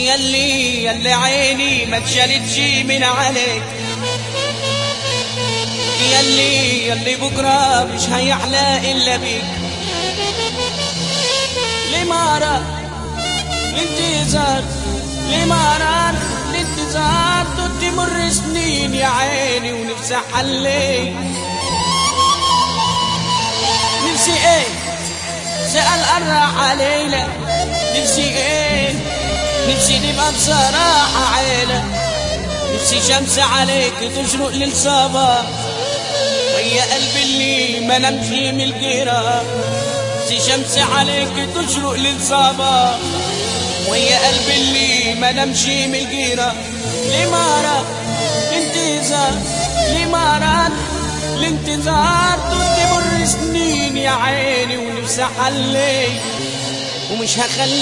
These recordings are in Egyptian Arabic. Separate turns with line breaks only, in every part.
يلي يلي عيني ما اتشالتش من عليك يلي يلي بكرة مش هيحلى إلا بيك لمارا الانتظار لمارا الانتظار تمر سنين يا عيني ونفسي حلي نفسي ايه سأل قرع علينا نفسي ايه نفسي نبقى بصراحة عيلة نفسي شمس عليك تشرق للصباح ويا قلبي اللي ما نمش من الجيرة نفسي شمس عليك تشرق للصباح ويا قلبي اللي ما نمش من الجيرة لمارا انتظار لمارا الانتظار تمر سنين يا عيني ونفسي حلي ومش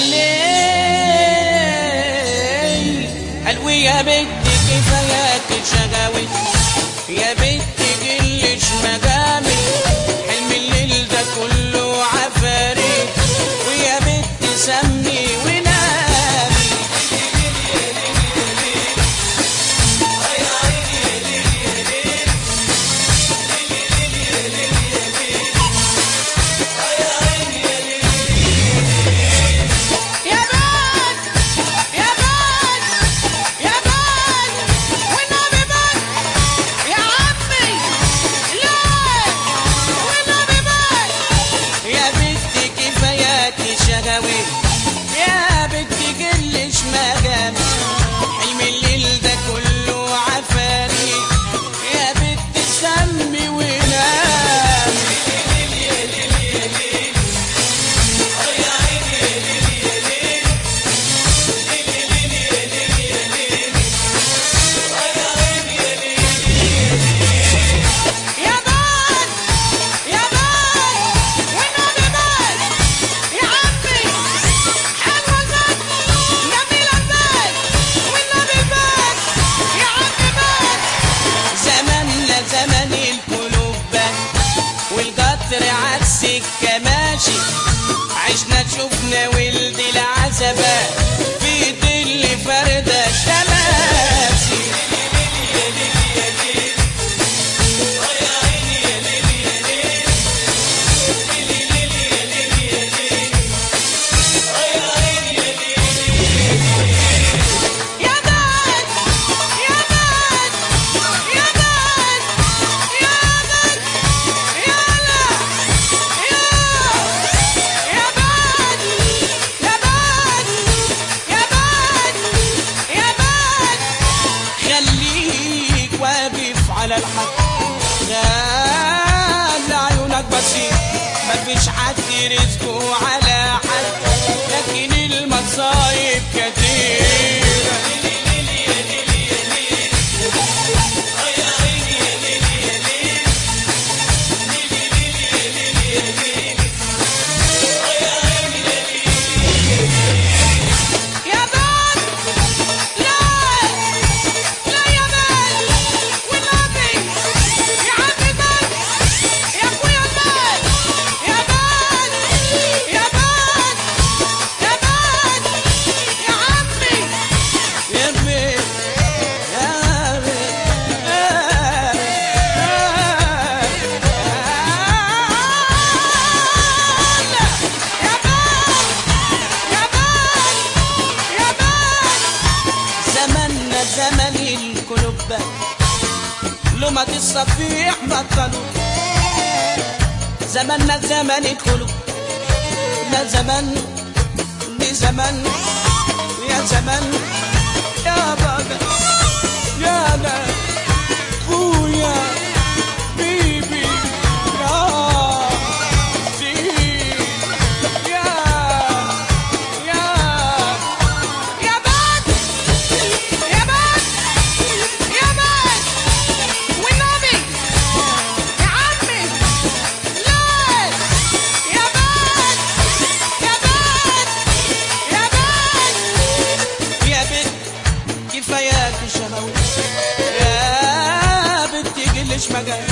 هخلي قلبي يا بنتي كفاياك شغاوي يا بنتي جلش مجامي حلم الليل ده كله عفاريت ويا بنتي سمي ونامي
يا بان يا بان يا بان والنبي بان يا عمي لا والنبي بان
يا بنتي كفاياكي شغاوي يا بنتي جلش مجامي حلم الليل ده كله عفاري يا بنتي سمي ونامي
يا بان يا بان والنبي بان يا عمي حلوة البان جميلة البان والنبي بان يا عمي بان
زماننا زمن القلوب بان والقطر عالسكة ماشي عشنا شفنا ولد العزبة في ظل فردة شماسي
يا بان يا بان يا بان يا بان يا لا يا يا بان يا بان يا بان يا بان
خليك واقف على الحق خلي عيونك بسيط مفيش حد رزقه على حد لكن المصايب كتير
يا بان لا لا يا بان والنبي يا عمي بان يا اخويا بان يا بان يا بان يا بان يا عمي
يا بيت يا بيت
يا بان يا بان يا بان
زماننا زمن القلوب لمة الصفيح بطلوا زماننا زمن القلوب لا زمن لزمن يا زمن يا بابا يا لا خويا بيبي يا زين يا يا
يا بان يا بان يا بان والنبي يا عمي لا يا بان يا بان يا بان
يا بنت كفاياك الشهوات يا بنت جلش مجال